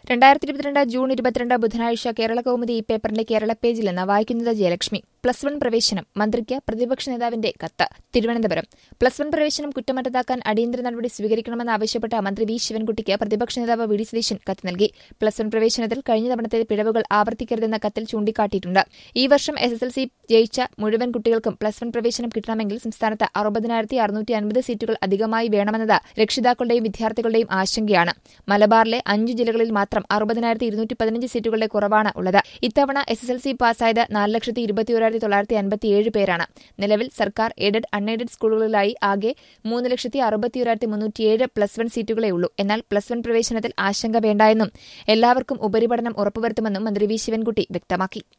രണ്ടായിരത്തി ഇരുപത്തിരണ്ട് ജൂൺ ഇരുപത്തിരണ്ട് ബുധനാഴ്ച കേരള കൗമുദി ഈ പേപ്പറിന്റെ കേരള പേജിൽ നിന്ന് വായിക്കുന്നത് ജയലക്ഷ്മി പ്ലസ് വൺ പ്രവേശനം മന്ത്രിക്ക് പ്രതിപക്ഷ നേതാവിന്റെ കത്ത് തിരുവനന്തപുരം പ്ലസ് വൺ പ്രവേശനം കുറ്റമറ്റതാക്കാൻ അടിയന്തര നടപടി സ്വീകരിക്കണമെന്നാവശ്യപ്പെട്ട മന്ത്രി വി ശിവൻകുട്ടിക്ക് പ്രതിപക്ഷ നേതാവ് വി ഡി സതീശൻ കത്ത് നൽകി പ്ലസ് വൺ പ്രവേശനത്തിൽ കഴിഞ്ഞ തവണത്തെ പിഴവുകൾ ആവർത്തിക്കരുതെന്ന കത്തിൽ ചൂണ്ടിക്കാട്ടിയിട്ടുണ്ട് ഈ വർഷം എസ് എസ് എൽ സി ജയിച്ച മുഴുവൻ കുട്ടികൾക്കും പ്ലസ് വൺ പ്രവേശനം കിട്ടണമെങ്കിൽ സംസ്ഥാനത്ത് അറുപതിനായിരത്തി അറുന്നൂറ്റി അൻപത് സീറ്റുകൾ അധികമായി വേണമെന്നത് രക്ഷിതാക്കളുടെയും വിദ്യാർത്ഥികളുടെയും ആശങ്കയാണ് മലബാറിലെ അഞ്ചു ജില്ലകളിൽ മാത്രം അറുപതിനായിരത്തി ഇരുന്നൂറ്റി പതിനഞ്ച് സീറ്റുകളുടെ കുറവാണ് ഉള്ളത് ഇത്തവണ എസ് എസ് എൽ സി പാസ്സായത് നാല് ലക്ഷത്തി ഇരുപത്തിയൊരായിരത്തി തൊള്ളായിരത്തി അൻപത്തിയേഴ് പേരാണ് നിലവിൽ സർക്കാർ എയ്ഡഡ് അൺഎയ്ഡഡ് സ്കൂളുകളിലായി ആകെ മൂന്ന് ലക്ഷത്തി അറുപത്തിയൊരായിരത്തി മുന്നൂറ്റിയേഴ് പ്ലസ് വൺ സീറ്റുകളേ ഉള്ളൂ എന്നാൽ പ്ലസ് വൺ പ്രവേശനത്തിൽ ആശങ്ക വേണ്ടായെന്നും എല്ലാവർക്കും ഉപരിപഠനം ഉറപ്പുവരുത്തുമെന്നും മന്ത്രി വി ശിവൻകുട്ടി വ്യക്തമാക്കി